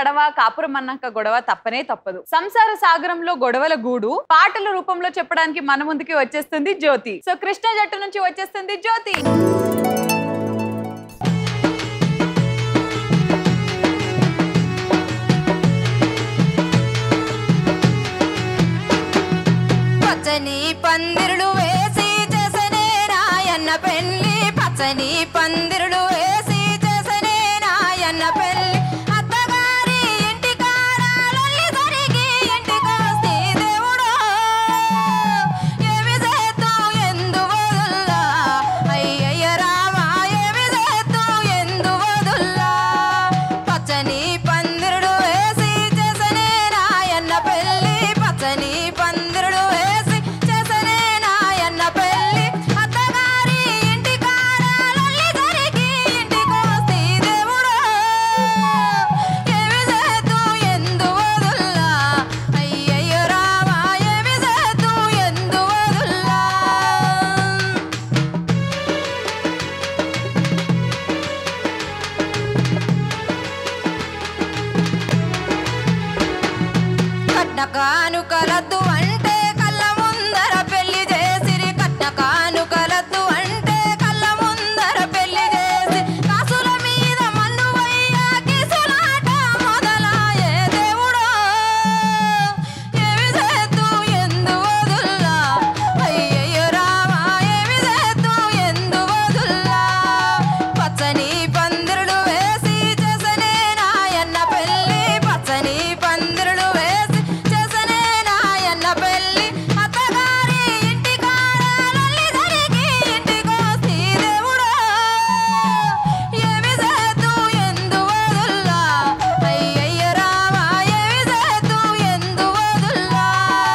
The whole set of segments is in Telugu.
కడవ కాపురం అన్నాక గొడవ తప్పనే తప్పదు సంసార సాగరంలో గొడవల గూడు పాటల రూపంలో చెప్పడానికి మన ముందుకి వచ్చేస్తుంది జ్యోతి సో కృష్ణ జట్టు నుంచి వచ్చేస్తుంది జ్యోతి పచ్చని పందిరులు వేసి చేసనే రాయన్న పెళ్లి పచ్చని పందిరులు వేసి చేసనే రాయన్న పెళ్లి అత్తగారి ఇంటి కారాలల్లి జరిగి ఇంటికొస్తే దేవుడో ఏమి చేద్దాం ఎందు వదుల్లా అయ్యయ్య రామా ఏమి చేద్దాం ఎందు వదుల్లా పచ్చని పందిరుడు వేసి చేసనే రాయన్న పెళ్లి పచ్చని పందిరుడు వేసి చేసనే నాయన్న పెళ్లి అత్తగారి ఇంటి కారాలల్లి జరిగి ఇంటికొస్తే దేవుడో ఏమి చేద్దాం ఎందు వదుల్లా అయ్యయ్య రామా ఏమి చేద్దాం ఎందు వదుల్లా కట్న కానుకలద్దు అంటే కళ్ళ ముందర పెళ్లి చేసిరి కట్న కానుకలద్దు అంటే కళ్ళ ముందర పెళ్లి చేసి కాసుల మీద మన్ను వయ్యా కిసులాట మొదలాయే దేవుడో ఏమి చేద్దు ఎందు వదుల్లా అయ్యయ్య రామా ఏమి చేద్దు ఎందు వదుల్లా పచ్చని పందిరులు వేసి చేసనే నాయన్న పెళ్లి పచ్చని పందిరులు వేసి చేసనే నాయన్న పెళ్లి అత్తగారి ఇంటి కారాలల్లి జరిగి ఇంటికొస్తే దేవుడో ఏమి చేద్దు ఎందు వదుల్లా అయ్యయ్య రామా ఏమి చేద్దు ఎందు వదుల్లా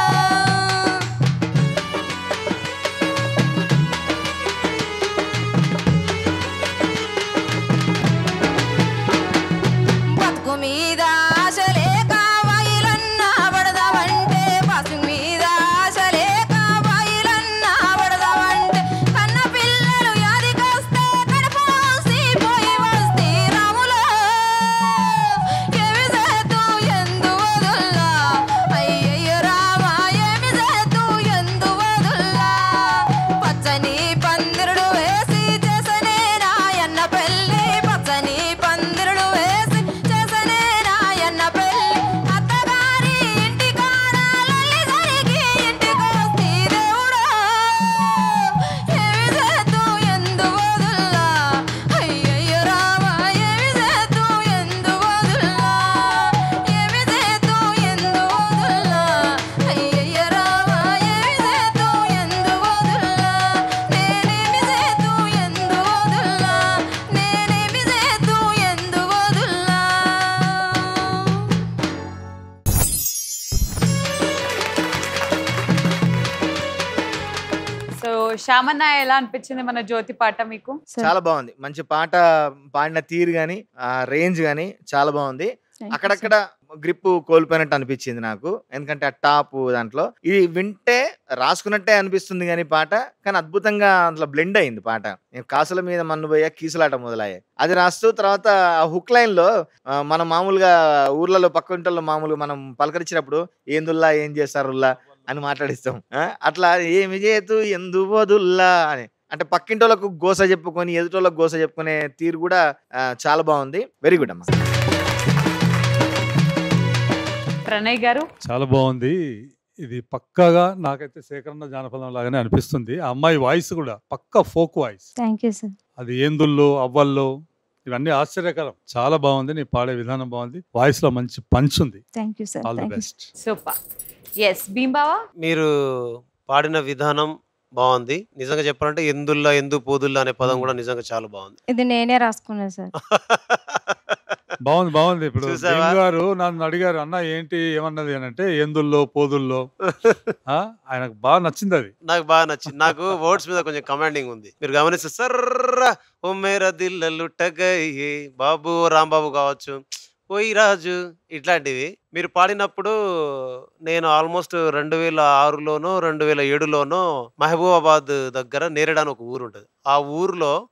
బతుకు మీద ఆశ లేక వైలన్న పడదామంటే బతుకు మీద ఆశ లేక వైలన్న పడదామంటే కన్న పిల్లలు యాదికొస్తే కడుపు మూసి పోయి వస్తే రాములో ఏమి చేతు ఎందు వదుల్లా అయ్యయ్య రామా ఏమి చేతు ఎందు వదుల్లా పచ్చని పందిరుడు వేసి చేసనే రాయన్న పెళ్లి పచ్చని పందిరుడు వేసి చేసనే రాయన్న పెళ్లి అత్తగారి ఇంటి కారాలల్లి జరిగి ఇంటికొస్తే దేవుడో ఏమి చేతు ఎందు వదుల్లా అయ్యయ్య రామా ఏమి చేతు ఎందు వదుల్లా ఏమి చేతు ఎందు వదుల్లా అయ్యయ్య రామా ఏమి చేతు ఎందు వదుల్లా నేనేమి చేతు ఎందు వదుల్లా నేనేమి చేతు ఎందు వదుల్లా సో శ్యామన్న ఎలా అనిపించింది మన జ్యోతి పాట మీకు చాలా బాగుంది మంచి పాట పాడిన తీరు గాని ఆ రేంజ్ గాని చాలా బాగుంది అక్కడక్కడ గ్రిప్ కోల్పోయినట్టు అనిపించింది నాకు ఎందుకంటే ఆ టాప్ దాంట్లో ఇది వింటే రాసుకున్నట్టే అనిపిస్తుంది కానీ పాట కానీ అద్భుతంగా అందులో బ్లెండ్ అయింది పాట నేను కాసుల మీద మన్ను పోయా కీసులాట మొదలయ్యాయి అది రాస్తూ తర్వాత ఆ హుక్ లైన్ లో ఆ, మనం మామూలుగా ఊర్లలో పక్క ఇంట్లో మామూలుగా మనం పలకరించినప్పుడు ఏందుల్లా ఏం చేస్తారుల్లా అని మాట్లాడిస్తాం ఆ, అట్లా ఏమి చేతు ఎందు వదుల్లా అని అంటే పక్కింటోళ్ళకు గోస చెప్పుకొని ఎదుటోళ్ళకు గోస చెప్పుకునే తీరు కూడా ఆ, చాలా బాగుంది వెరీ గుడ్ అమ్మా ప్రణయ్ గారు చాలా బాగుంది ఇది పక్కాగా నాకైతే సేకరణ జానపదం లాగానే అనిపిస్తుంది ఆ అమ్మాయి వాయిస్ కూడా పక్క folk voice thank you sir అది ఏందుల్లో అవ్వల్లో ఇవన్నీ ఆశ్చర్యకరం చాలా బాగుంది నీ పాడే విధానం బాగుంది వాయిస్ లో మంచి పంచ్ ఉంది thank you sir all the thank you best super yes భీంబావా మీరు పాడిన విధానం బాగుంది నిజంగా చెప్పాలంటే ఎందుల్లో ఎందు పోదుల్లో అనే పదం కూడా నిజంగా చాలా బాగుంది ఇది నేనే రాసుకున్నా సార్ బాగుంది బాగుంది ఇప్పుడు చూసావా? భీమ్ గారు నన్ను అడిగారు అన్న ఏంటి ఏమన్నది అని అంటే ఎందుల్లో పోదుల్లో ఆ, ఆయనకు బాగా నచ్చింది అది నాకు బాగా నచ్చింది నాకు వర్డ్స్ మీద కొంచెం కమాండింగ్ ఉంది మీరు గమనిస్తే సర్రా ఓ మేర దిల్లలుట్టగయ్యే బాబు రాంబాబు కావచ్చు ఓయ్ రాజు ఇట్లాంటివి మీరు పాడినప్పుడు నేను ఆల్మోస్ట్ రెండు వేల ఆరులోనో రెండు వేల ఏడులోనో మహబూబాబాద్ దగ్గర నేరేడు అని ఒక ఊరు ఉంటుంది ఆ ఊరిలో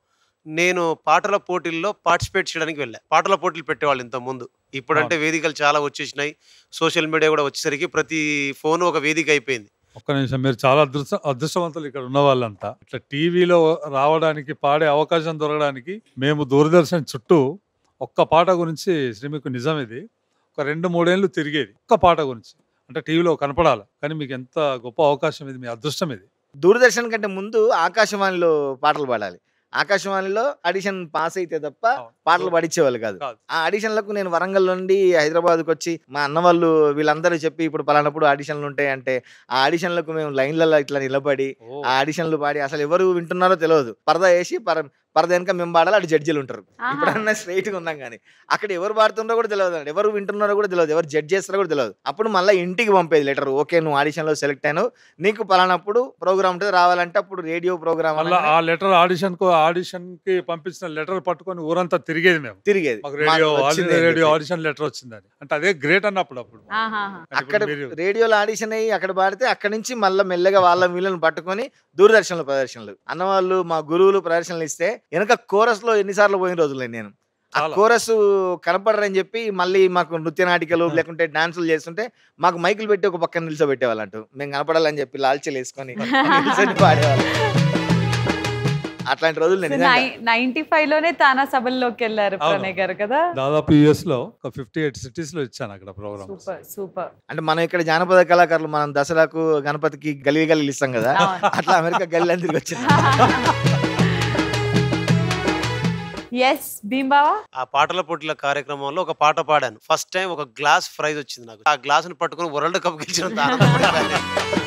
నేను పాటల పోటీల్లో పార్టిసిపేట్ చేయడానికి వెళ్ళా పాటల పోటీలు పెట్టేవాళ్ళు ఇంత ముందు ఇప్పుడంటే వేదికలు చాలా వచ్చేసినాయి సోషల్ మీడియా కూడా వచ్చేసరికి ప్రతి ఫోన్ ఒక వేదిక అయిపోయింది ఒక్క నిమిషం మీరు చాలా అదృష్ట అదృష్టవంతులు ఇక్కడ ఉన్న వాళ్ళంతా ఇట్లా టీవీలో రావడానికి పాడే అవకాశం దొరకడానికి మేము దూరదర్శన్ చుట్టూ ఒక్క పాట గురించి శ్రీమికు నిజం ఇది ఒక రెండు మూడేళ్ళు తిరిగేది ఒక్క పాట గురించి అంటే టీవీలో కనపడాలి కానీ మీకు ఎంత గొప్ప అవకాశం ఇది మీ అదృష్టం ఇది దూరదర్శన్ కంటే ముందు ఆకాశవాణిలో పాటలు పాడాలి ఆకాశవాణిలో ఆడిషన్ పాస్ అయితే తప్ప పాటలు పాడించేవాళ్ళు కాదు కాదు. ఆ ఆడిషన్లకు నేను వరంగల్ నుండి హైదరాబాద్కి వచ్చి మా అన్న వాళ్ళు వీళ్ళందరూ చెప్పి ఇప్పుడు పలానప్పుడు ఆడిషన్లు ఉంటాయి అంటే ఆ ఆడిషన్లకు మేము లైన్లలో ఇట్లా నిలబడి ఓ, ఆ ఆడిషన్లు పాడి అసలు ఎవరు వింటున్నారో తెలియదు పరదా వేసి పర పరద వెనక మేము పాడాలి అటు జడ్జీలు ఉంటారు ఆహా. ఇప్పుడన్నా స్ట్రైట్ గా ఉన్నాం కానీ అక్కడ ఎవరు పాడుతున్నారో కూడా తెలియదు అండి ఎవరు వింటున్నారో కూడా తెలియదు ఎవరు జడ్జ్ చేస్తారో కూడా తెలియదు అప్పుడు మళ్ళీ ఇంటికి పంపేది లెటర్ ఓకే నువ్వు ఆడిషన్ లో సెలెక్ట్ అయినావు నీకు పలానప్పుడు ప్రోగ్రామ్ ఉంటుంది రావాలంటే అప్పుడు రేడియో ప్రోగ్రామ్ మళ్ళా ఆ లెటర్ ఆడిషన్ కు ఆడిషన్ కి పంపించిన లెటర్ పట్టుకొని ఊరంతా తిరిగేది మేము తిరిగేది మాకు మాకు రేడియో వచ్చింది అని రేడియో చెప్పి. ఆడిషన్ లెటర్ వచ్చిందని అంటే అదే గ్రేట్ అన్నప్పుడు అప్పుడు ఆహాహా. కానీ అక్కడ ఇప్పుడు మీరు రేడియోలో ఆడిషన్ అయ్యి అక్కడ పాడితే అక్కడ నుంచి మళ్ళీ మెల్లగా వాళ్ళ వీళ్ళని పట్టుకొని దూరదర్శన్లో ప్రదర్శనలు అన్నవాళ్ళు మా గురువులు ప్రదర్శనలు ఇస్తే వెనక కోరస్ లో ఎన్నిసార్లు పోయిన రోజులు నేను ఆ చాలా. కోరస్ కనపడరని చెప్పి మళ్ళీ మాకు నృత్య నాటికలు లేకుంటే డాన్సులు చేస్తుంటే మాకు మైకులు పెట్టి ఒక పక్కన నిల్చోబెట్టేవాళ్ళు అంటూ మేము కనపడాలని చెప్పి లాల్చీలు వేసుకొని నిల్చొని పాడేవాళ్ళం అట్లాంటి రోజులు నేను నిజంగా. నైన్టీ ఫైవ్ లోనే తానా సభల్లోకి వెళ్ళారు అవును. ప్రణయ్ గారు కదా దాదాపు యుఎస్ లో ఒక ఫిఫ్టీ ఎయిట్ సిటీస్ లో ఇచ్చాను అక్కడ ప్రోగ్రామ్ సూపర్ సూపర్ అంటే మనం ఇక్కడ జానపద కళాకారులు మనం దసరాకు గణపతికి గల్లీ గల్లీ ఇస్తాం కదా అవును. అట్లా అమెరికా గల్లీ తిరిగి వచ్చింది ఎస్ భీంబావా ఆ పాటల పోటీల కార్యక్రమంలో ఒక పాట పాడాను ఫస్ట్ టైం ఒక గ్లాస్ ప్రైజ్ వచ్చింది నాకు ఆ గ్లాస్ ని పట్టుకుని వరల్డ్ కప్ గెలిచినంత ఆనందపడ్డాను.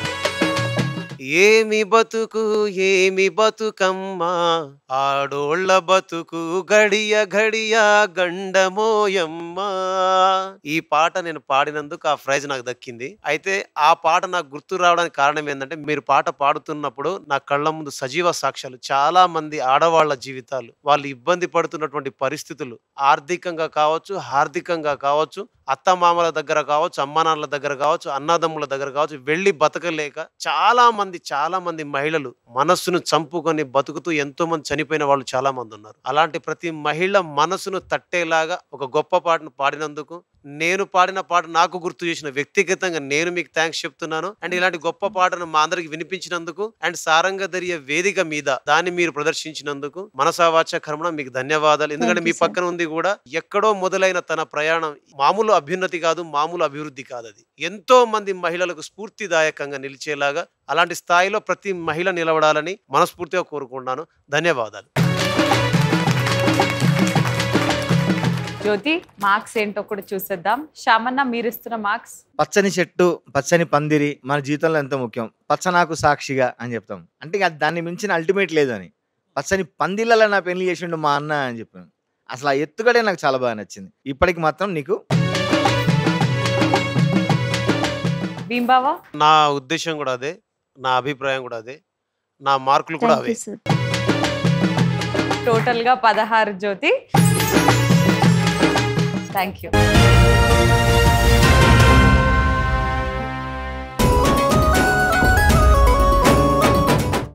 ఏమి బతుకు ఏమి బతుకమ్మా ఆడోళ్ళ బతుకు గడియ గడియ గండమోయమ్మా ఈ పాట నేను పాడినందుకు ఆ ప్రైజ్ నాకు దక్కింది అయితే ఆ పాట నాకు గుర్తు రావడానికి కారణం ఏంటంటే మీరు పాట పాడుతున్నప్పుడు నా కళ్ళ ముందు సజీవ సాక్ష్యాలు చాలా మంది ఆడవాళ్ళ జీవితాలు వాళ్ళు ఇబ్బంది పడుతున్నటువంటి పరిస్థితులు ఆర్థికంగా కావచ్చు హార్దికంగా కావచ్చు అత్తమామల దగ్గర కావచ్చు అమ్మానాన్నల దగ్గర కావచ్చు అన్నదమ్ముల దగ్గర కావచ్చు వెళ్ళి బతకలేక చాలా మంది చాలా మంది మహిళలు మనస్సును చంపుకొని బతుకుతూ ఎంతో మంది చనిపోయిన వాళ్ళు చాలా మంది ఉన్నారు అలాంటి ప్రతి మహిళ మనసును తట్టేలాగా ఒక గొప్ప పాటను పాడినందుకు నేను పాడిన పాట నాకు గుర్తు చేసిన వ్యక్తిగతంగా నేను మీకు థ్యాంక్స్ చెప్తున్నాను అండ్ ఇలాంటి గొప్ప పాటను మా అందరికి వినిపించినందుకు అండ్ సారంగధర్య వేదిక మీద దాన్ని మీరు ప్రదర్శించినందుకు మనసావాచ కర్మణ మీకు ధన్యవాదాలు ఎందుకంటే Thank మీ you, sir. పక్కన ఉంది కూడా ఎక్కడో మొదలైన తన ప్రయాణం మామూలు అభ్యున్నతి కాదు మామూలు అభివృద్ధి కాదు అది ఎంతో మంది మహిళలకు స్ఫూర్తిదాయకంగా నిలిచేలాగా అలాంటి స్థాయిలో ప్రతి మహిళ నిలబడాలని మనస్ఫూర్తిగా కోరుకుంటున్నాను ధన్యవాదాలు జ్యోతి మార్క్స్ ఏంటో కూడా చూసేద్దాం శ్యామన్న మీరు ఇస్తున్న మార్క్స్ పచ్చని చెట్టు పచ్చని పందిరి మన జీవితంలో ఎంతో ముఖ్యం పచ్చనాకు సాక్షిగా అని చెప్తాం అంటే ఇక దాన్ని మించిన అల్టిమేట్ లేదు అని పచ్చని పందిళ్ళలో నా పెళ్లి చేసిండు మా అన్న అని చెప్పాను అసలు ఆ ఎత్తుగడే నాకు చాలా బాగా నచ్చింది ఇప్పటికి మాత్రం నీకు భీంబావా నా ఉద్దేశం కూడా అదే నా అభిప్రాయం కూడా అదే నా మార్కులు కూడా థ్యాంక్ అవే యూ సార్ టోటల్ గా పదహారు జ్యోతి థ్యాంక్ యూ